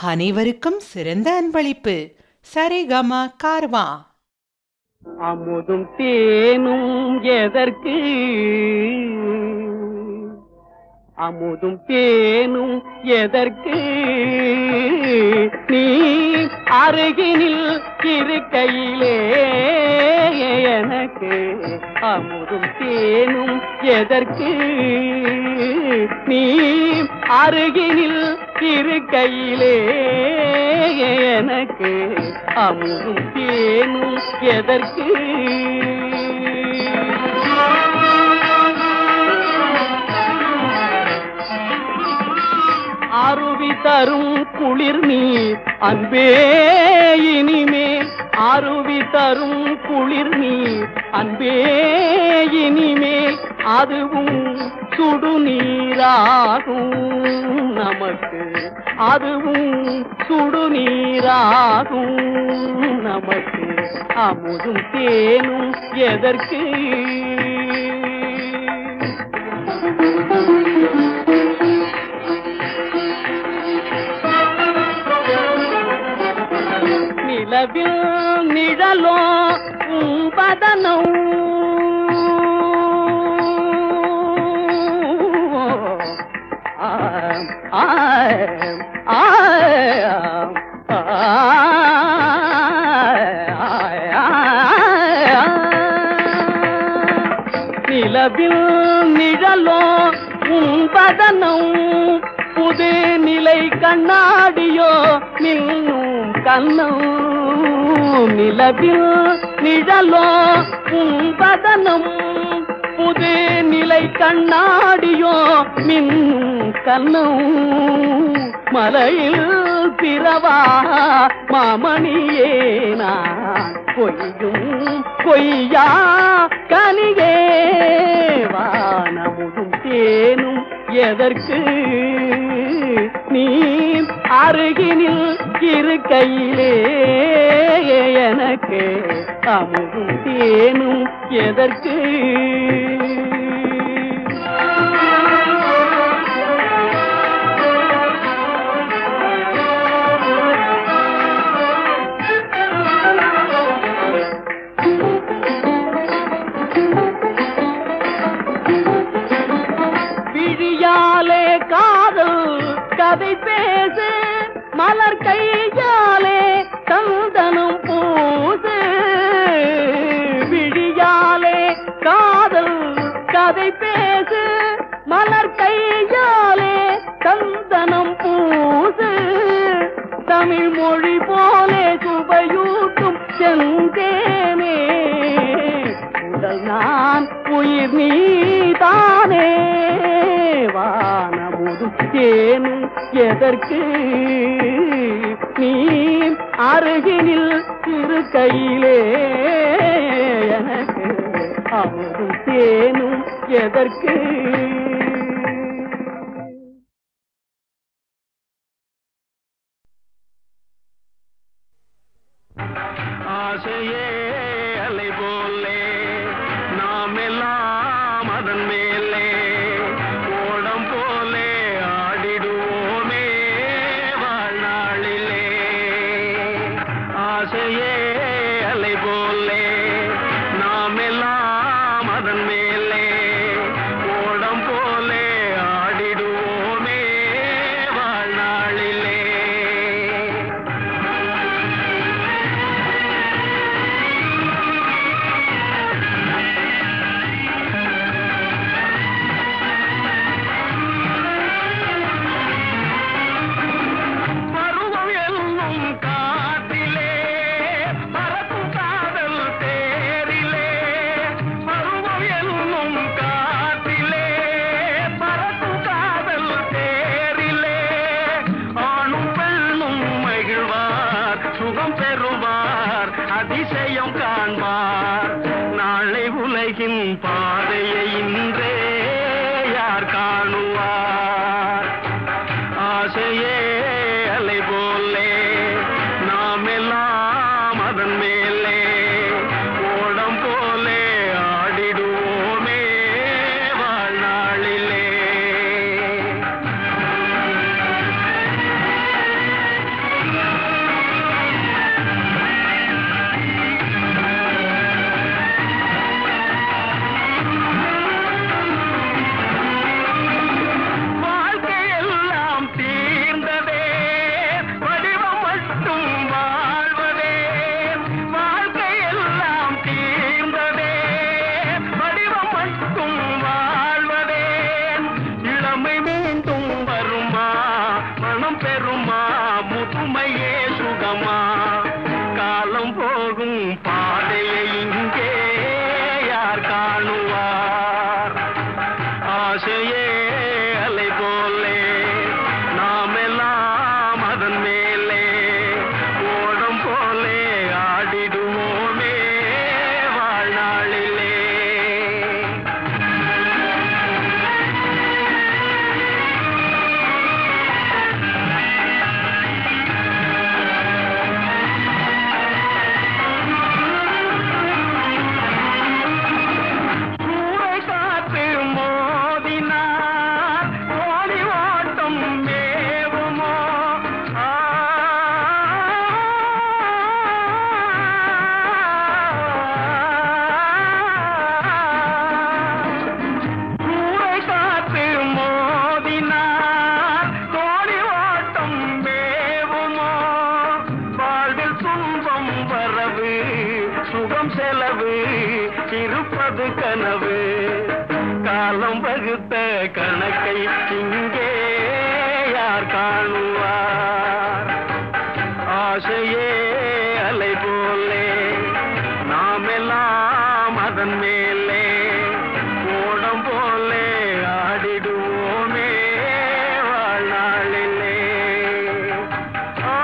அனைவருக்கும் சிறந்த அன்பளிப்பு சரிகம கார்வா அமுதும் தேனும் எதற்கு அமுதும் தேனும் எதற்கு நீ அருகினில் இருக்கையிலே எனக்கு அமுதும் தேனும் எதற்கு நீ அருகினில் இருக்கையிலே எனக்கு அமுதும் தேனும் எதற்கு அருவி தரும் குளிர் நீர் அன்பே இனிமேல் அருவி தரும் குளிர் நீர் அன்பே இனிமேல் அதுவும் சுடுநீராகும் நமக்கு அதுவும் சுடுநீராகும் நமக்கு அமுதும் தேனும் எதற்கு நிலவில் நிழலோ உம்பதனம் ஆம், ஆம், ஆம், ஆம். நிலவில் நிழலோ உம்பதனம் புது நிலை கண்ணாடியோ மின்னும் கண்ணும் நிலவில் நிழலோ உம்பதனம் புது நிலை கண்ணாடியோ மின்னும் கண்ணும் மலையில் பிறவா மாமணியே நான் பொய்யும் பொய்யா கனியே வானமுதும் தேனும் எதற்கு நீ அருகினில் இருக்கையிலே எனக்கு அமுதும் தேனும் எதற்கு விழியாலே காதல் கதை பேசு மலர் கையாலே தந்தனும் பூசு விழியாலே காதல் கதை பேசு மலர் கையாலே தந்தனம் பூசு தமிழ் மொழி போலே சுவையூட்டும் செந்தேனே உடல் நான் உயிர் நீதானே வானமுதும் தேனும் எதற்கு நீ அருகினில் இருக்கையிலே எனக்கு அமுதும் தேனும் எதற்கு ஆசையே அலை போலே நாம் எல்லாம் அதன் மேலே ஓடம் போலே ஆடிடுவோமே வாழ்நாளிலே ஆசையே அலை போலே நாம் எல்லாம் அதன் மேலே ஓடம் போலே ஆடிடுவோமே வாழ்நாளிலே பருவம் என்னும் காற்றிலே பறக்கும் காதல் தேரிலே பருவம் என்னும் காற்றிலே பறக்கும் காதல் தேரிலே ஆணும் பெண்ணும் மகிழ்வார் சுகம் பெறுவார் அதிசயம் காண்பார் நாளை உலகின் பாதையை இன்றே யார் காணுவார் ஆசையே அலை போலே நாம் எல்லாம் அதன் மேலே ஓடம் போலே ஆடிடுவோமே வாழ்நாளிலே முதுமையே சுகமா காலம் போகும் பாதையை இங்கே யார் காணுவார் ஆசையே அலை போலே நாமெல்லாம் அதன் மேலே ஓடம் போலே ஆடிடுவோமே வாழ்நாளிலே சூறை காற்று மோதினார் ஓடி ஓட்டம் மேவுமோ ஆ. சூறை காற்று மோதினார் கோடி ஓட்டம் மேவுமோ வாழ்வில் துன்பம் வரவு சுகம் செலவு இருப்பது கனவு காலம் வகுத்த கணக்கை இங்கே யார் காணுவார் ஆசையே அலை போலே நாமெல்லாம் அதன் மேலே ஓடம் போலே ஆடிடுவோமே வாழ்நாளிலே ஆ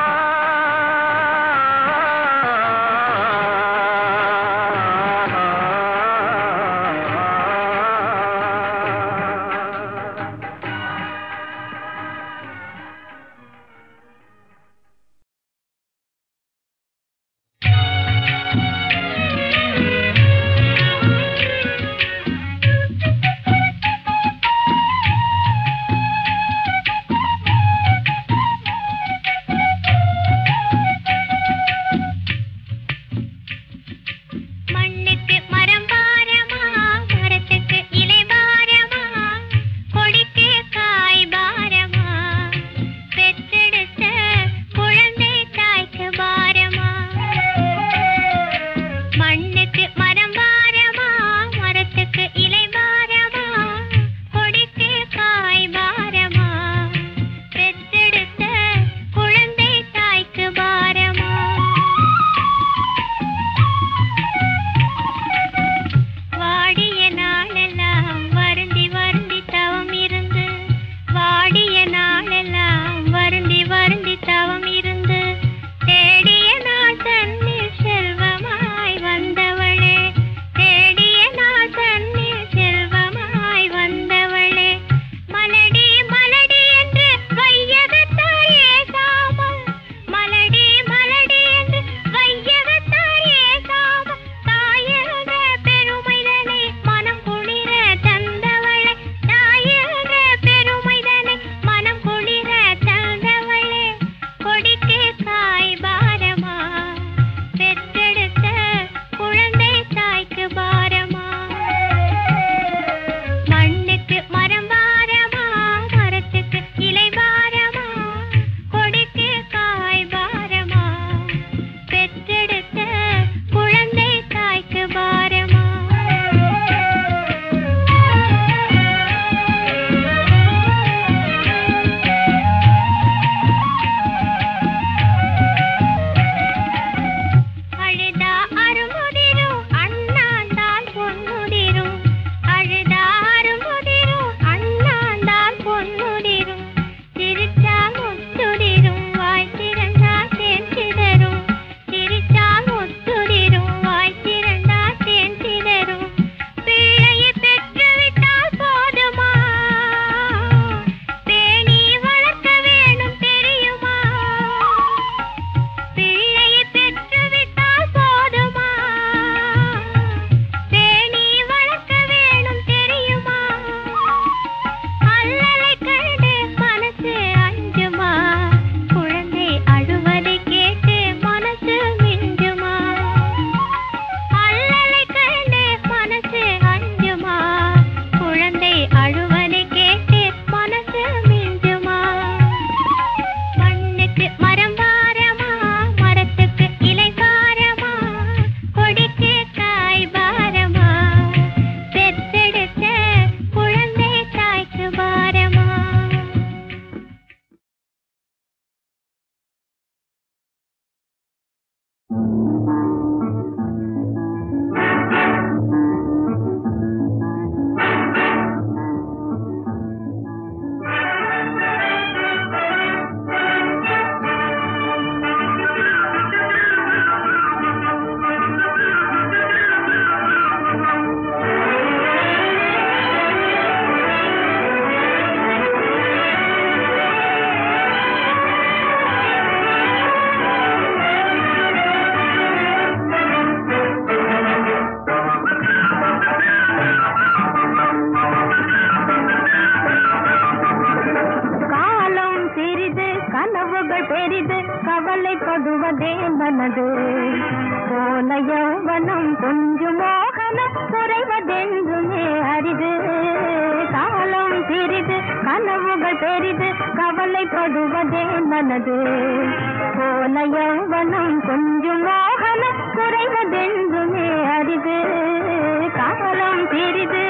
கனவுகள் பெரிது கவலைப்படுவதே மனது போன யௌவனம் கொஞ்சம் மோகனம் குறைவதென்றுமே அரிது காலம் சிறிது கனவுகள் பெரிது கவலைப்படுவதே மனது போன யௌவனம் கொஞ்சம் மோகனம் குறைவதென்றுமே அரிது காலம் சிறிது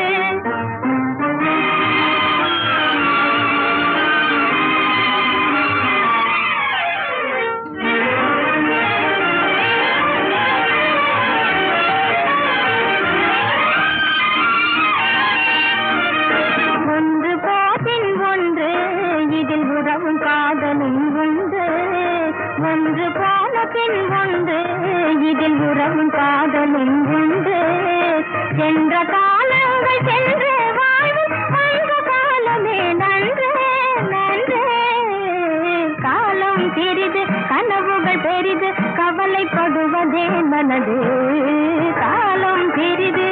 ஒன்று போதின் ஒன்று இதில் உறவும் காதலும் உண்டு ஒன்று போன பின் ஒன்று இதில் உறவும் காதலும் உண்டு சென்ற காலங்கள் சென்று வாழ்வும் வாழ்ந்த காலமே நன்று நன்று காலம் சிறிது கனவுகள் பெரிது கவலைப்படுவதே மனது காலம் சிறிது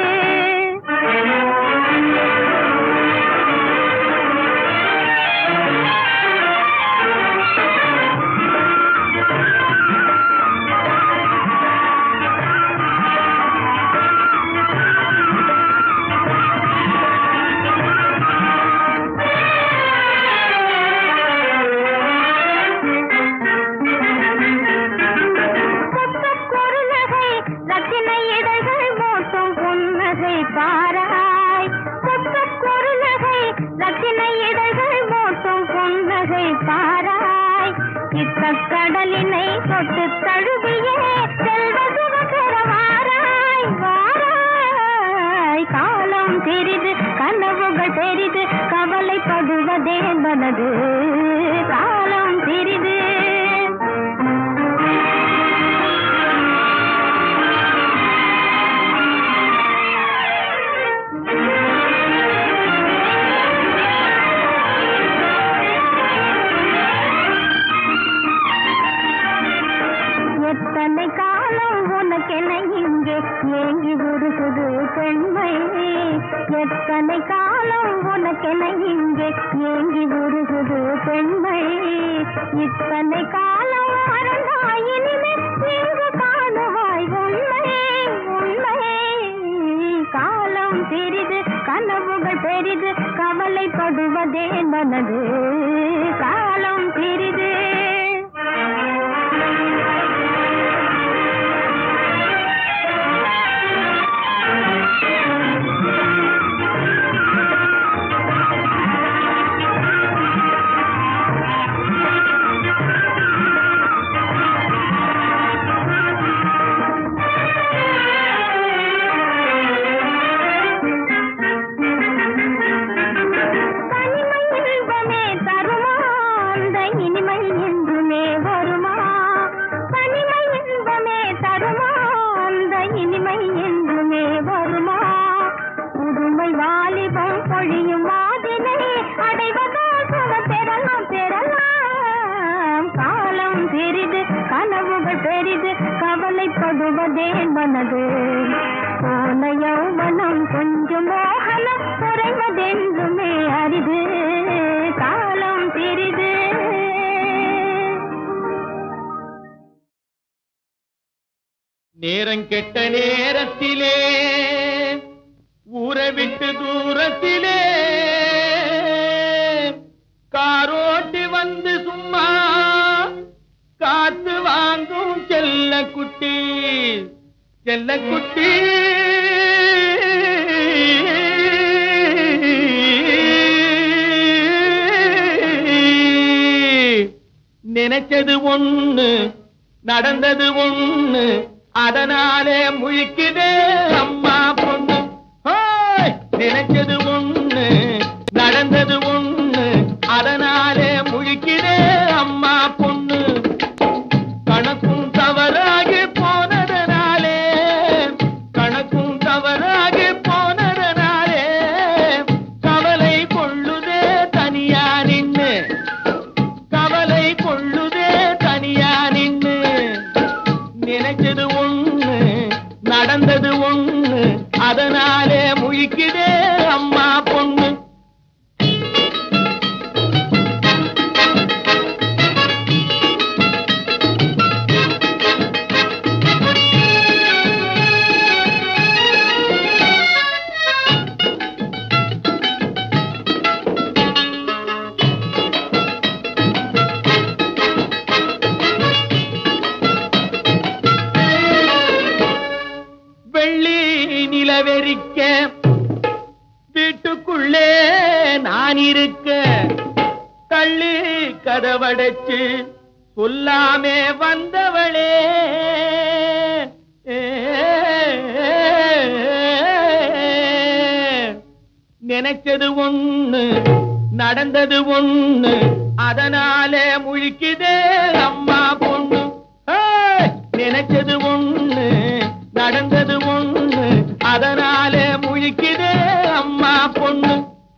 முத்துக் குறுநகை, ரத்தின இதழ்கள் மூட்டும் புன்னகை பாராய். முத்துக் குறுநகை, ரத்தின இதழ்கள் மூட்டும் புன்னகை பாராய். இத்தக் கடலினை தொட்டு தழுவியே செல்வ சுககர வாராய், வாராய். காலம் சிறிது கனவுகள் பெரிது கவலைப்படுவதே மனது காலம் சிறிது எத்தனை காலம் உனக்கென இங்கே ஏங்கி உருகுது பெண்மை எத்தனை காலம் உனக்கென இங்கே ஏங்கி உருகுது பெண்மை இத்தனை காலம் மறந்தாய் இனிமே இங்கு காணுவாய் உண்மை உண்மை காலம் சிறிது கனவுகள் பெரிது கவலைப்படுவதே மனது காலம் சிறிது தனிமை இன்பமே தருமா அந்த இனிமை என்றுமே வருமா தனிமை இன்பமே தருமா அந்த இனிமை என்றுமே வருமா புதுமை வாலிபம் பொழியும் மாதினை அடைவதோ சுக பெறலாம் பெறலாம் காலம் பெரிது கனவுகள் பெரிது கவலைப்படுவதே மனது போன யௌவனம் கொஞ்சம் மோகனம் குறைவதென்றுமே அரிது காலம் பெரிது நேரம் கெட்ட நேரத்திலே ஊரை விட்டு தூரத்திலே காரோட்டி வந்து சும்மா காத்து வாங்கும் செல்ல குட்டி செல்ல குட்டி நினைச்சது ஒண்ணு நடந்தது ஒண்ணு அதனாலே முழிக்குதே அம்மா பொண்ணு ஹோய்! நினைச்சது ஒண்ணு நடந்தது ஒண்ணு அதனாலே முழிக்குதே அம்மா பொண்ணு கணக்கும் தவறாகி போனதனாலே கணக்கும் தவறாகி போனதனாலே கவலை கொள்ளுதே தனியா நின்னு கவலை கொள்ளுதே தனியா நின்னு நினைச்சது ஒண்ணு நடந்தது ஒண்ணு அதனாலே முழிக்குதே அம்மா பொண்ணு நான் இருக்க தள்ளி கதவடைச்சு சொல்லாமே வந்தவளே நினைச்சது ஒண்ணு நடந்தது ஒண்ணு அதனாலே முழிக்குதே அம்மா பொண்ணு ஏய்! நினைச்சது ஒண்ணு நடந்தது ஒண்ணு அதனாலே முழிக்குதே அம்மா பொண்ணு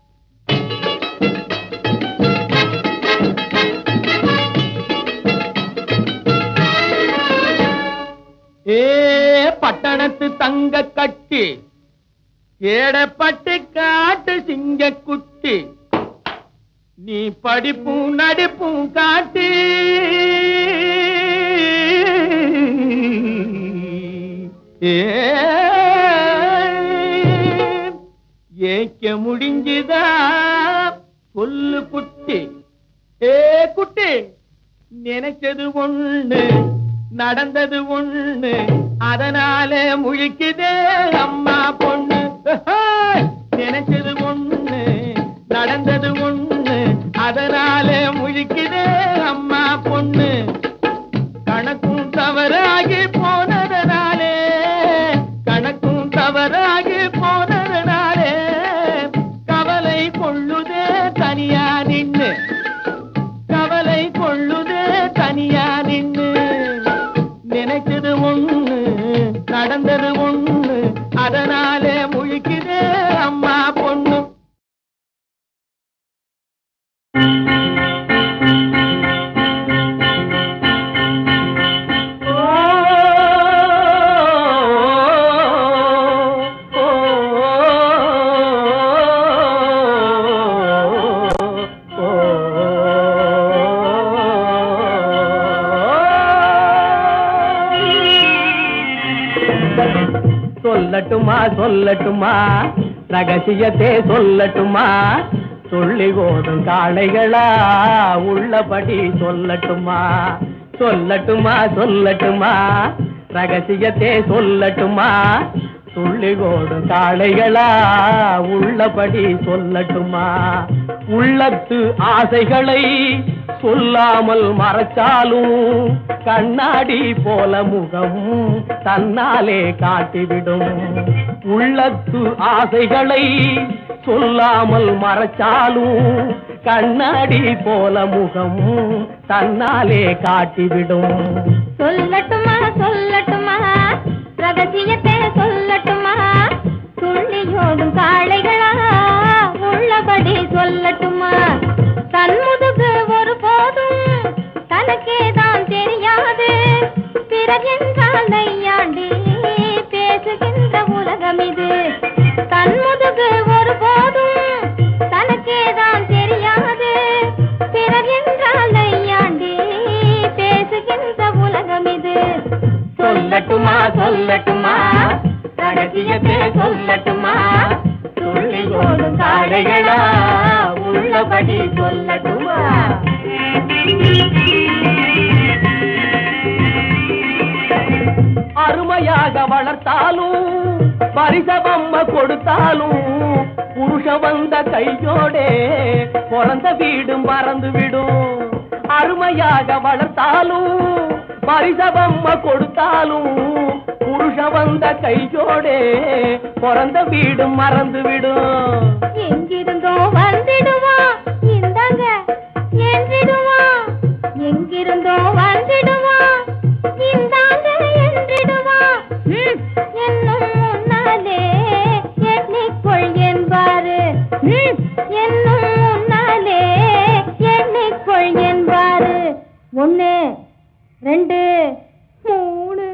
ஏ பட்டணத்து தங்க கட்டி ஏடப்பட்டு காட்டு சிங்க குட்டி நீ படிப்பும் நடிப்பும் காட்டு ஏ, ஏக்க முடிஞ்சுதா சொல்லு குட்டி ஏ குட்டி நினைச்சது ஒண்ணு நடந்தது ஒண்ணு அதனால முழிக்குதே அம்மா பொண்ணு ஏய்! நினைச்சது ஒண்ணு நடந்தது ஒண்ணு அதனால முழிக்குதே அம்மா பொண்ணு கணக்கும் தவறாகி போனதனாலே கணக்கும் தவறாகி போனதனாலே கவலை கொள்ளுதே தனியா நின்னு கவலை கொள்ளுதே தனியா நின்னு நினைச்சது ஒண்ணு நடந்தது ஒண்ணு அதனாலே முழிக்குதே அம்மா பொண்ணு சொல்லட்டுமா சொல்லட்டுமா ரகசியத்தை சொல்லட்டுமா சொல்லி ஓடும் காளைகளா உள்ளபடி சொல்லட்டுமா சொல்லட்டுமா சொல்லட்டுமா ரகசியத்தை சொல்லட்டுமா துள்ளி ஓடும் காளைகளா உள்ளபடி சொல்லட்டுமா உள்ளத்து ஆசைகளை சொல்லாமல் மறைச்சாலும் கண்ணாடி போல முகம் தன்னாலே காட்டிவிடும் உள்ளத்து ஆசைகளை சொல்லாமல் மறைச்சாலும் கண்ணாடி போல முகம் தன்னாலே காட்டிவிடும் சொல்லட்டுமா சொல்லட்டுமா ரகசியத்தை சொல்லட்டுமா துள்ளியோடும் காளைகளா உள்ளபடி சொல்லட்டுமா தன்முதுகு ஒரு போதும் தனக்கே தான் தெரியாது பிறகென்றால் நையாண்டி பேசுகின்ற உலகம் இது தன்முதுகு ஒரு போதும் தனக்கே தான் தெரியாது பிறகென்றால் நையாண்டி பேசுகின்ற உலகம் இது சொல்லட்டுமா சொல்லட்டுமா ரகசியத்தை சொல்லட்டுமா துள்ளி ஓடும் காளைகளா உள்ளபடி சொல்லட்டுமா அருமையாக வளர்த்தாலும் பரிசபம்ம கொடுத்தாலும் புருஷ வந்த கையோடே பிறந்த வீடு மறந்து விடும் அருமையாக வளர்த்தாலும் பரிசபம்ம கொடுத்தாலும் புருஷ வந்த கையோடே பிறந்த வீடு மறந்து விடும் எங்கிருந்தோ வந்திடுவான் இந்தாங்க என்றிடுவான் எங்கிருந்தோ வந்திடுவான் இந்தாங்க என்றிடுவான் ம், என்னும் முன்னாலே எண்ணிக்கொள் என்பாரு ம், என்னும் முன்னாலே எண்ணிக்கொள் என்பாரு ஒண்ணு ரெண்டு மூணு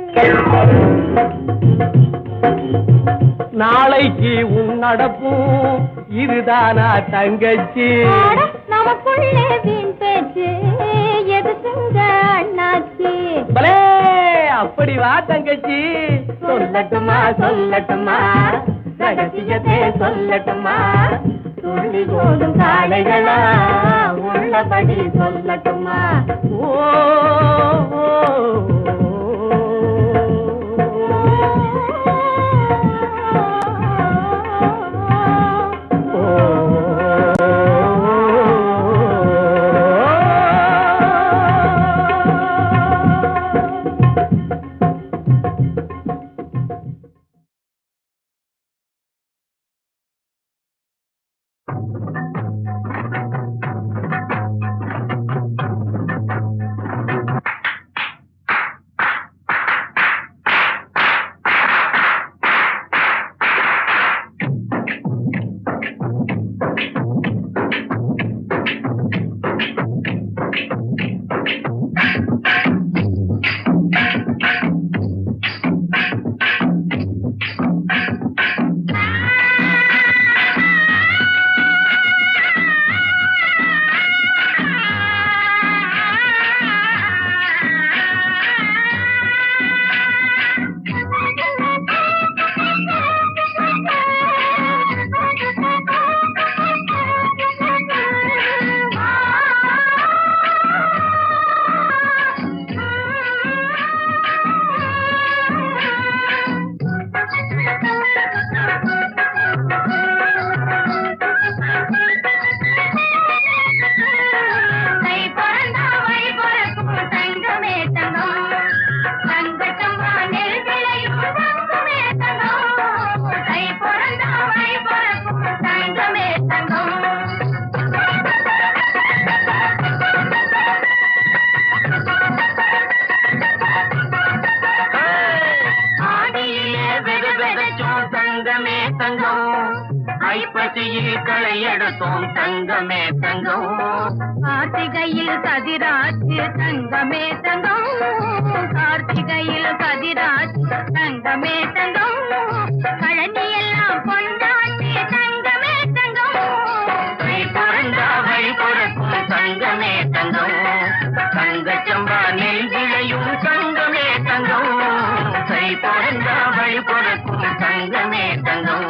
நாளைக்கு உன் நடப்பும் இதுதானா தங்கச்சி ஆட, நமக்குள்ளே வீண் பேச்சு எதுக்குங்க அண்ணாச்சி பலே அப்படி வா தங்கச்சி சொல்லட்டுமா சொல்லட்டுமா ரகசியத்தை சொல்லட்டுமா துள்ளி போடும் காளைகளா உள்ளபடி சொல்லட்டுமா ஓ ஓ, ஓ, ஓ. கை பிறந்தா வழி பிறக்கும் தங்கமே தங்கம் தங்கத்தம்மா நெல் விளையும் தங்கமே தங்கம் கை பிறந்தா வழி பிறக்கும் தங்கமே தங்கம் ஆடியிலே வெது வெதச்சோம் தங்கமே தங்கம் ஐப்பசியில் களை எடுத்தோம் தங்கமே தங்கம் கார்த்திகையில் கதிராச்சு தங்கமே தங்கம் கார்த்திகையில் கதிராச்சு தங்கமே தங்கம் பழனி எல்லாம் கொண்டாட்டி தங்கமே தங்கம் கை பிறந்தா வழி பிறக்கும் தங்கமே தங்கம் தங்கச்சம்பா நெல் விளையும் தங்கமே தங்கம் கை பிறந்தா வழி பிறக்கும் தங்கமே தங்கம்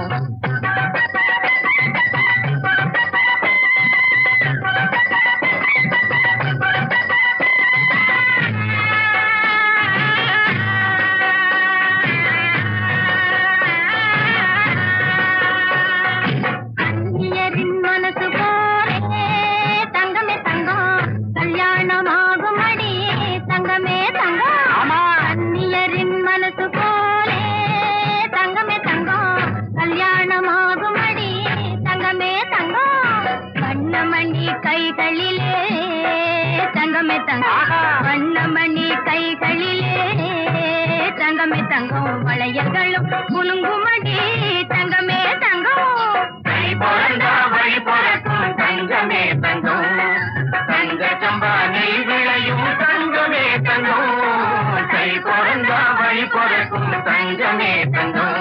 கண்ணியரின் மனசு போலே தங்கமே தங்கம் கல்யாணமாகும் அடி தங்கமே தங்கம் கண்ணியரின் மனசு போலே தங்கமே தங்கம் கல்யாணமாகும் அடி தங்கமே தங்கம் வண்ணமணி கைகளிலே தங்கமே தங்கம் வண்ணமணி கைகளிலே தங்கமே தங்கம் வளையல்களும் குலுங்குமடி தங்கமே தங்கம் கை பிறந்தா வழி பிறக்கும் தங்கமே தங்கம் தங்கச்சம்பா நெல் விளையும் தங்கமே தங்கம் கை பிறந்தா வழி பிறக்கும் தங்கமே தங்கம்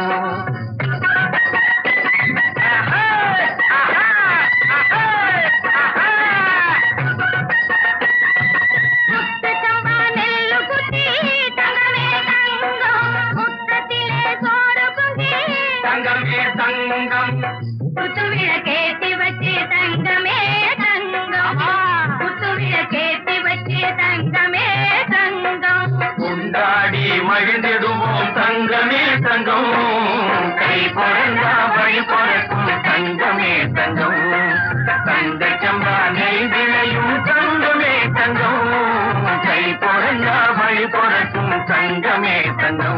முத்துச்சம்பா நெல்லு குத்தி தங்கமே தங்கம் முத்தத்திலே சோறு பொங்கி தங்கமே தங்கம் குத்துவிள கேத்தி வச்சு தங்கமே தங்கம் குத்துவிள கேத்தி வச்சு தங்கமே தங்கம் கொண்டாடி மகிழ்ந்திடுவோம் தங்கமே தங்கம் கை பிறந்தா வழி பிறக்கும் தங்கமே தங்கம் தங்கச்சம்பா நெல் விளையும் தங்கமே தங்கம் கை பிறந்தா வழி பிறக்கும் தங்கமே தங்கம்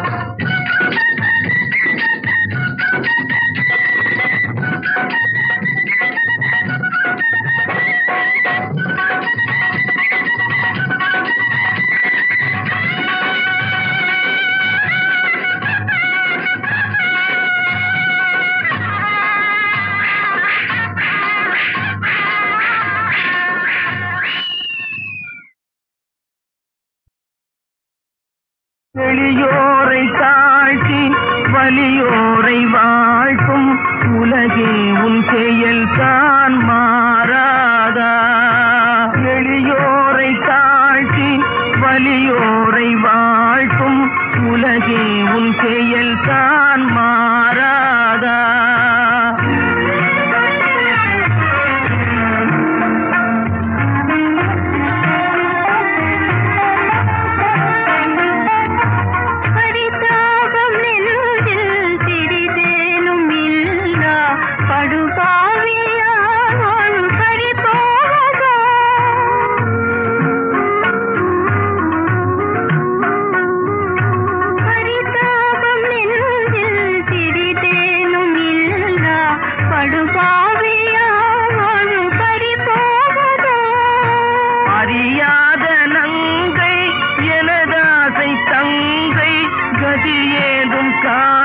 எளியோரை தாழ்த்தி வலியோரை வாழ்த்தும் உலகே உன் செயல் தான் மாறாதா எளியோரை தாழ்த்தி வலியோரை வாழ்த்தும் உலகே உன் செயல் தான் மாறாதா பரிதாபம் நெஞ்சில் திரிதேனும் இல்லா படுபாவியால் பறிபோவதா பரிதாபம் நெஞ்சில் திரிதேனும் இல்லா படுபாவியால் பறிபோவதா அறியாத நங்கை எனதாசை தங்கை கதி ஏதும் கா